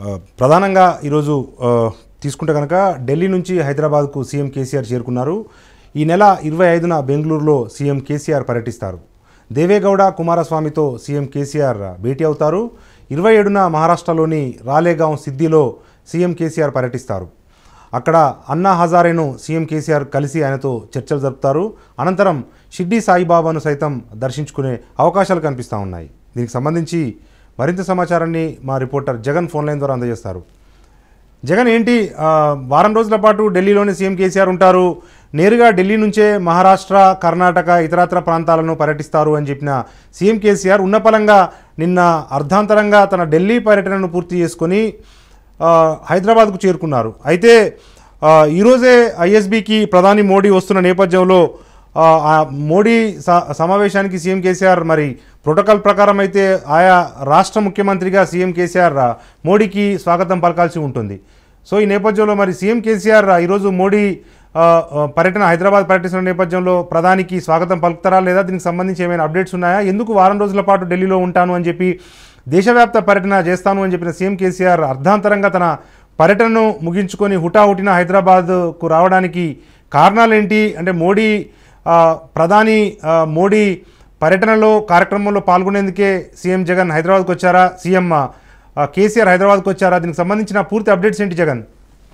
ఆ, ప్రధానంగా ఈరోజు ఆ, తీసుకుంటే కనుక ఢిల్లీ నుంచి హైదరాబాద్కు సీఎం కేసీఆర్ చేరుకున్నారు ఈ నెల ఇరవై ఐదున బెంగళూరులో సీఎం కేసీఆర్ పర్యటిస్తారు దేవేగౌడ కుమారస్వామితో సీఎం కేసీఆర్ భేటీ అవుతారు ఇరవై ఏడున మహారాష్ట్రలోని రాలేగాం సిద్దిలో సీఎం కేసీఆర్ పర్యటిస్తారు అక్కడ అన్నా హజారేను సీఎం కేసీఆర్ కలిసి ఆయనతో చర్చలు జరుపుతారు అనంతరం షిడ్డీ సాయిబాబాను సైతం దర్శించుకునే అవకాశాలు కనిపిస్తూ ఉన్నాయి దీనికి సంబంధించి మరింత సమాచారాన్ని మా రిపోర్టర్ జగన్ ఫోన్ లైన్ ద్వారా అందజేస్తారు జగన్ ఏంటి ఆ, వారం రోజుల పాటు ఢిల్లీలోని సీఎం కేసీఆర్ ఉంటారు నేరుగా ఢిల్లీ నుంచే మహారాష్ట్ర కర్ణాటక ఇతరత్ర ప్రాంతాలను పర్యటిస్తారు అని చెప్పిన సీఎం కేసీఆర్ ఉన్నపలంగా నిన్న అర్ధాంతరంగా తన ఢిల్లీ పర్యటనను పూర్తి చేసుకొని ఆ, హైదరాబాద్కు చేరుకున్నారు అయితే ఆ, ఈరోజే ఐఎస్బికి ప్రధాని మోడీ వస్తున్న నేపథ్యంలో ఆ, ఆ మోడీ స- సమావేశానికి సీఎం కేసీఆర్ మరి ప్రోటోకాల్ ప్రకారం అయితే ఆయా రాష్ట్ర ముఖ్యమంత్రిగా సీఎం కేసీఆర్ ఆ, మోడీకి స్వాగతం పలకాల్సి ఉంటుంది సో ఈ నేపథ్యంలో మరి సీఎం కేసీఆర్ ఆ, ఈరోజు మోడీ ఆ, ఆ, పర్యటన హైదరాబాద్ పర్యటిస్తున్న నేపథ్యంలో ప్రధానికి స్వాగతం పలుకుతారా లేదా దీనికి సంబంధించి ఏమైనా అప్డేట్స్ ఉన్నాయా ఎందుకు వారం రోజుల పాటు ఢిల్లీలో ఉంటాను అని చెప్పి దేశవ్యాప్త పర్యటన చేస్తాను అని చెప్పిన సీఎం కేసీఆర్ అర్ధాంతరంగా తన పర్యటనను ముగించుకొని హుటాహుటిన హైదరాబాద్కు రావడానికి కారణాలేంటి అంటే మోడీ ఆ, ప్రధాని ఆ, మోడీ పర్యటనలో కార్యక్రమంలో పాల్గొనేందుకే సీఎం జగన్ హైదరాబాద్కు వచ్చారా సీఎం ఆ, కేసీఆర్ హైదరాబాద్కు వచ్చారా దీనికి సంబంధించిన పూర్తి అప్డేట్స్ ఏంటి జగన్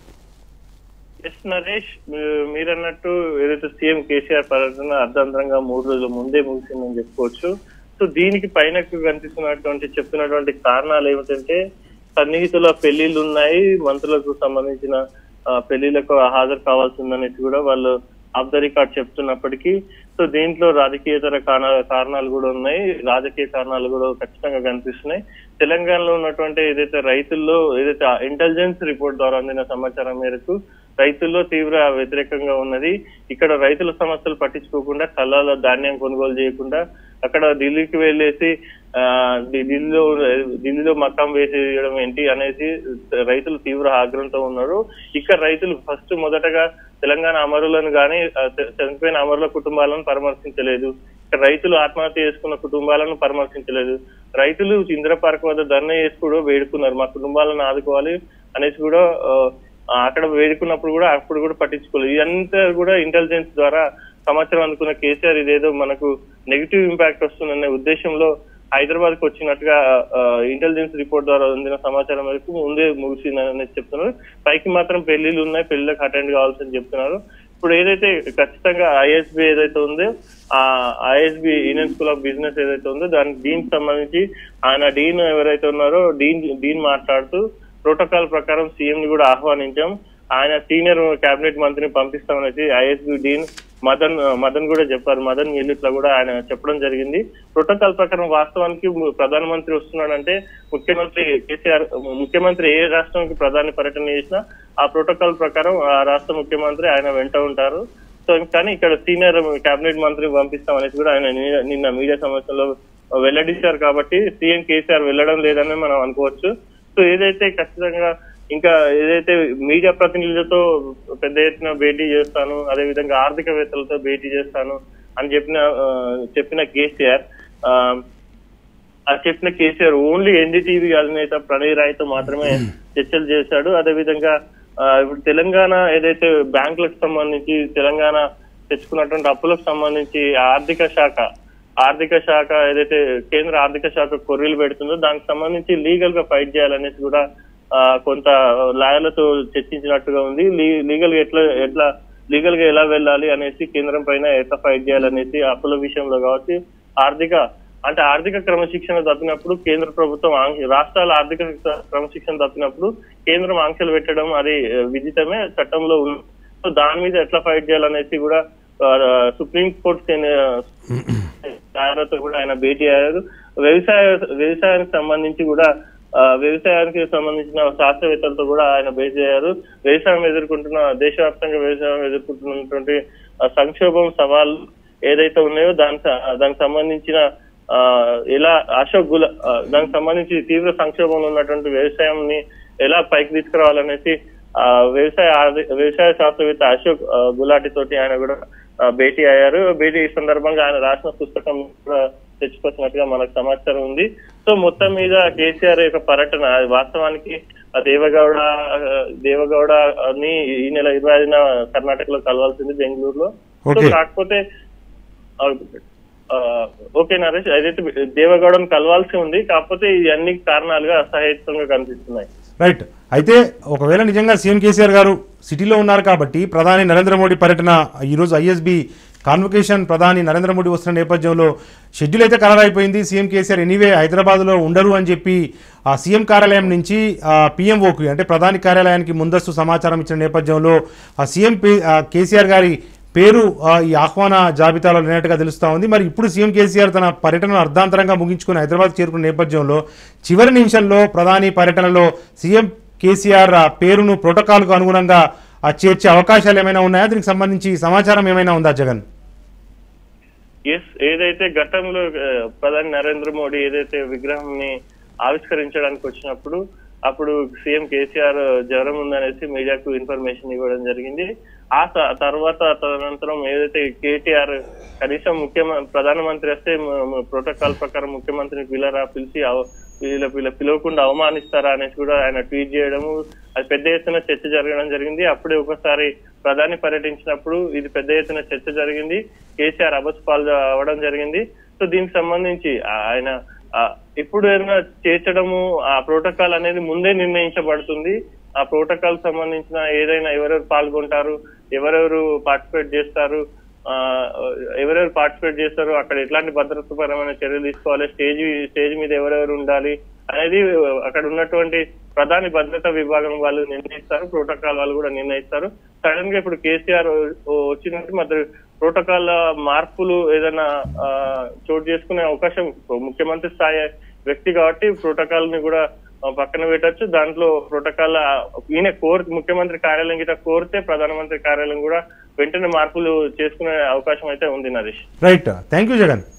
ఎస్ నరేష్ మీ- మీరన్నట్టు ఏదైతే సీఎం కేసీఆర్ పర్యటన అర్ధాంతరంగా మూడు రోజుల ముందే ముగిసిందని చెప్పుకోవచ్చు సో దీనికి పైన కనిపిస్తున్నటువంటి చెప్తున్నటువంటి కారణాలు ఏమిటంటే సన్నిహితుల పెళ్లిళ్ళు ఉన్నాయి మంత్రులకు సంబంధించిన ఆ, పెళ్లిళ్లకు హాజరు కావాల్సి ఉందనేసి కూడా వాళ్ళు ఆఫ్ ద రికార్డ్ చెప్తున్నప్పటికీ సో దీంట్లో రాజకీయేతర కారణ- కారణాలు కూడా ఉన్నాయి రాజకీయ కారణాలు కూడా ఖచ్చితంగా కనిపిస్తున్నాయి తెలంగాణలో ఉన్నటువంటి ఏదైతే రైతుల్లో ఏదైతే ఇంటెలిజెన్స్ రిపోర్ట్ ద్వారా అందిన సమాచారం మేరకు రైతుల్లో తీవ్ర వ్యతిరేకంగా ఉన్నది ఇక్కడ రైతుల సమస్యలు పట్టించుకోకుండా కళ్ళాల ధాన్యం కొనుగోలు చేయకుండా అక్కడ ఢిల్లీకి వెళ్ళేసి ఆ, ఢి- ఢిల్లీలో ఢిల్లీలో మకాం వేసేయడం ఏంటి అనేసి రైతులు తీవ్ర ఆగ్రహంతో ఉన్నారు ఇక్కడ రైతులు ఫస్ట్ మొదటగా తెలంగాణ అమరులను గాని ఆ, చ- చనిపోయిన అమరుల కుటుంబాలను పరామర్శించలేదు ఇక్కడ రైతులు ఆత్మహత్య చేసుకున్న కుటుంబాలను పరామర్శించలేదు రైతులు ఇందిరా పార్క్ వద్ద ధర్నా చేసి కూడా వేడుకున్నారు మా కుటుంబాలను ఆదుకోవాలి అనేసి కూడా ఆ, ఆ, అక్కడ వేడుకున్నప్పుడు కూడా అప్పుడు కూడా పట్టించుకోలేదు ఇదంతా కూడా ఇంటెలిజెన్స్ ద్వారా సమాచారం అనుకున్న కేసీఆర్ ఇదేదో మనకు నెగిటివ్ ఇంపాక్ట్ వస్తుందనే ఉద్దేశంలో హైదరాబాద్ కు వచ్చినట్టుగా ఇంటెలిజెన్స్ రిపోర్ట్ ద్వారా అందిన సమాచారం మేరకు ముందే ముగిసిందని చెప్తున్నారు పైకి మాత్రం పెళ్లిళ్ళు ఉన్నాయి పెళ్లిళ్ళకి అటెండ్ కావాల్సింది చెప్తున్నారు ఇప్పుడు ఏదైతే ఖచ్చితంగా ఐఎస్బి ఏదైతే ఉందో ఆ ISB Indian school of business ఏదైతే ఉందో దానికి దీనికి సంబంధించి ఆయన డీన్ ఎవరైతే ఉన్నారో డీన్ డీన్ మాట్లాడుతూ ప్రోటోకాల్ ప్రకారం సీఎం ని కూడా ఆహ్వానించాం ఆయన సీనియర్ కేబినెట్ మంత్రిని పంపిస్తామనేసి ఐఎస్బి డీన్ మదన్ మదన్ కూడా చెప్పారు మదన్ ఇట్లా కూడా ఆయన చెప్పడం జరిగింది ప్రోటోకాల్ ప్రకారం వాస్తవానికి ము- ప్రధానమంత్రి వస్తున్నాడంటే ముఖ్యమంత్రి కేసీఆర్ ముఖ్యమంత్రి ఏ రాష్ట్రానికి ప్రధాని పర్యటన చేసినా ఆ ప్రోటోకాల్ ప్రకారం ఆ రాష్ట్ర ముఖ్యమంత్రి ఆయన వెంట ఉంటారు సో కానీ ఇక్కడ సీనియర్ కేబినెట్ మంత్రి పంపిస్తాం అనేసి కూడా ఆయన నిన్న- నిన్న మీడియా సమావేశంలో వెల్లడించారు కాబట్టి సీఎం కేసీఆర్ వెళ్ళడం లేదని మనం అనుకోవచ్చు సో ఏదైతే ఖచ్చితంగా ఇంకా ఏదైతే మీడియా ప్రతినిధులతో పెద్ద ఎత్తున భేటీ చేస్తాను అదే విధంగా ఆర్థికవేత్తలతో భేటీ చేస్తాను అని చెప్పిన ఆ, చెప్పిన కేసీఆర్ ఆ, ఆ చెప్పిన కేసీఆర్ ఓన్లీ ఎన్డీటీవీ అధినేత ప్రణయ్ రాయ్తో మాత్రమే చర్చలు చేశాడు అదే విధంగా ఆ, ఇప్పుడు తెలంగాణ ఏదైతే బ్యాంకులకు సంబంధించి తెలంగాణ తెచ్చుకున్నటువంటి అప్పులకు సంబంధించి ఆర్థిక శాఖ ఆర్థిక శాఖ ఏదైతే కేంద్ర ఆర్థిక శాఖ కొర్రీలు పెడుతుందో దానికి సంబంధించి లీగల్ గా ఫైట్ చేయాలనేసి కూడా ఆ, కొంత లాయర్లతో చర్చించినట్టుగా ఉంది లీగల్ గా ఎట్లా ఎట్లా లీగల్ గా ఎలా వెళ్ళాలి అనేసి కేంద్రం పైన ఎట్లా ఫైట్ చేయాలనేసి అప్పుల విషయంలో కావచ్చు ఆర్థిక అంటే ఆర్థిక క్రమశిక్షణ తప్పినప్పుడు కేంద్ర ప్రభుత్వం ఆంక్ష- రాష్ట్రాల ఆర్థిక క్రమశిక్షణ తప్పినప్పుడు కేంద్రం ఆంక్షలు పెట్టడం అది ఆ, విదితమే చట్టంలో ఉంది సో దాని మీద ఎట్లా ఫైట్ చేయాలనేసి కూడా ఆ, సుప్రీం కోర్టు లాయర్లతో కూడా ఆయన భేటీ అయ్యారు వ్యవసాయ వ్యవసాయానికి సంబంధించి కూడా ఆ, వ్యవసాయానికి సంబంధించిన శాస్త్రవేత్తలతో కూడా ఆయన భేటీ అయ్యారు వ్యవసాయం ఎదుర్కొంటున్న దేశవ్యాప్తంగా వ్యవసాయం ఎదుర్కొంటున్నటువంటి ఆ, సంక్షోభం సవాళ్ళు ఏదైతే ఉన్నాయో దానికి దానికి సంబంధించిన ఆ, ఎలా అశోక్ గుల ఆ, దానికి సంబంధించి తీవ్ర సంక్షోభంలో ఉన్నటువంటి వ్యవసాయంని ఎలా పైకి తీసుకురావాలనేసి ఆ, వ్యవసాయ ఆర్థి- వ్యవసాయ శాస్త్రవేత్త అశోక్ ఆ, గులాటి తోటి ఆయన కూడా ఆ, భేటీ అయ్యారు భేటీ ఈ సందర్భంగా ఆయన రాసిన పుస్తకం కూడా తెచ్చుకొచ్చినట్టుగా మనకు సమాచారం ఉంది సో మొత్తం మీద కేసీఆర్ యొక్క పర్యటన అది వాస్తవానికి ఆ దేవగౌడ ఆ, దేవగౌడ అని ఈ నెల ఇరవై ఐదున కర్ణాటకలో కలవాల్సింది బెంగళూరులో సో Okay. కాకపోతే ఆ, ఆ, ఓకే నరేష్ అదైతే దేవగౌడను కలవాల్సి ఉంది కాకపోతే ఈ అన్ని కారణాలుగా అసహాయకంగా కనిపిస్తున్నాయి రైట్ అయితే ఒకవేళ నిజంగా సీఎం కేసీఆర్ గారు సిటీలో ఉన్నారు కాబట్టి ప్రధాని నరేంద్ర మోడీ పర్యటన ఈరోజు ఐఎస్బి కాన్వకేషన్ ప్రధాని నరేంద్ర మోడీ వస్తున్న నేపథ్యంలో షెడ్యూల్ అయితే ఖరారైపోయింది సీఎం కేసీఆర్ ఎనీవే హైదరాబాద్లో ఉండరు అని చెప్పి ఆ సీఎం కార్యాలయం నుంచి ఆ పిఎంఓకి అంటే ప్రధాని కార్యాలయానికి ముందస్తు సమాచారం ఇచ్చిన నేపథ్యంలో ఆ సీఎం పే- ఆ కేసీఆర్ గారి పేరు ఆ, ఈ ఆహ్వాన జాబితాలో లేనట్టుగా తెలుస్తా ఉంది మరి ఇప్పుడు సీఎం కేసీఆర్ తన పర్యటనను అర్ధాంతరంగా ముగించుకుని హైదరాబాద్ చేరుకున్న నేపథ్యంలో చివరి నిమిషంలో ప్రధాని పర్యటనలో సీఎం కేసీఆర్ ఆ పేరును ప్రోటోకాల్కు అనుగుణంగా ఆ చేర్చే అవకాశాలు ఏమైనా ఉన్నాయా దీనికి సంబంధించి సమాచారం ఏమైనా ఉందా జగన్ ఎస్ ఏదైతే గతంలో ఆ, ప్రధాని నరేంద్ర మోడీ ఏదైతే విగ్రహం ని ఆవిష్కరించడానికి వచ్చినప్పుడు అప్పుడు సీఎం కేసీఆర్ జ్వరం ఉందనేసి మీడియాకు ఇన్ఫర్మేషన్ ఇవ్వడం జరిగింది ఆ త- తర్వాత తదనంతరం ఏదైతే కేటీఆర్ కనీసం ముఖ్యమంత్రి ప్రధానమంత్రి వస్తే మ- మ- ప్రోటోకాల్ ప్రకారం ముఖ్యమంత్రిని పిల్లరా పిలిచి అవ- వీళ్ళ వీళ్ళ పిలవకుండా అవమానిస్తారా అనేసి కూడా ఆయన ట్వీట్ చేయడము అది పెద్ద ఎత్తున చర్చ జరగడం జరిగింది అప్పుడే ఒకసారి ప్రధాని పర్యటించినప్పుడు ఇది పెద్ద ఎత్తున చర్చ జరిగింది కేసీఆర్ అబస్ పాలు అవ్వడం జరిగింది సో దీనికి సంబంధించి ఆ- ఆయన ఆ, ఇప్పుడు ఏదైనా చేర్చడము ఆ ప్రోటోకాల్ అనేది ముందే నిర్ణయించబడుతుంది ఆ ప్రోటోకాల్ సంబంధించిన ఏదైనా ఎవరెవరు పాల్గొంటారు ఎవరెవరు పార్టిసిపేట్ చేస్తారు ఆ, ఎవరెవరు పార్టిసిపేట్ చేస్తారు అక్కడ ఎట్లాంటి భద్రతాపరమైన చర్యలు తీసుకోవాలి స్టేజ్ స్టేజ్ మీద ఎవరెవరు ఉండాలి అనేది అక్కడ ఉన్నటువంటి ప్రధాని భద్రతా విభాగం వాళ్ళు నిర్ణయిస్తారు ప్రోటోకాల్ వాళ్ళు కూడా నిర్ణయిస్తారు సడన్ గా ఇప్పుడు కేసీఆర్ వచ్చినట్టు మరి ప్రోటోకాల్ మార్పులు ఏదైనా ఆ, చోటు చేసుకునే అవకాశం ముఖ్యమంత్రి స్థాయి వ్యక్తి కాబట్టి ప్రోటోకాల్ ని కూడా ఆ, పక్కన పెట్టచ్చు దాంట్లో ప్రోటోకాల్ ఆ, ఈయన కోర్ ముఖ్యమంత్రి కార్యాలయం గిట్ట కోరితే ప్రధానమంత్రి కార్యాలయం కూడా వెంటనే మార్పులు చేసుకునే అవకాశం అయితే ఉంది Naresh right thank you Jagan